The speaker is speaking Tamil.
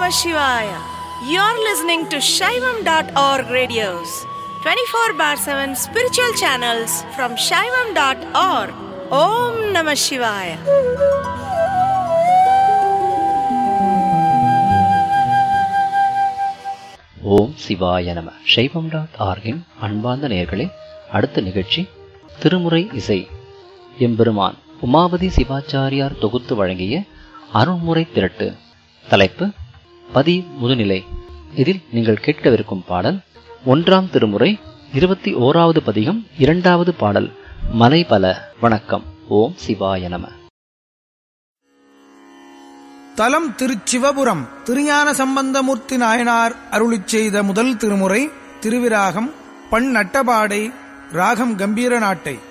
Shivaya. You're listening to Shaivam.org radios, 24 bar 7 spiritual channels from Shaivam.org. Om Namah Shivaya. ஓம் சிவாய நம சைவம் டாட் ஆர்கின் அன்பார்ந்த நேர்களே அடுத்த நிகழ்ச்சி திருமுறை இசை எம்பெருமான் உமாபதி சிவாச்சாரியார் தொகுத்து வழங்கிய அருள்முறை திரட்டு தலைப்பு பதி முதுநிலை இதில் நீங்கள் கேட்கவிருக்கும் பாடல் ஒன்றாம் திருமுறை இருபத்தி ஓராவது பதிகம் இரண்டாவது பாடல் மலைபல வணக்கம் ஓம் சிவாய நம தலம் திருச்சிவபுரம் திருஞான சம்பந்தமூர்த்தி நாயனார் அருளிச் செய்த முதல் திருமுறை திருவிராகம் பண் நட்டபாடை ராகம் கம்பீர நாட்டை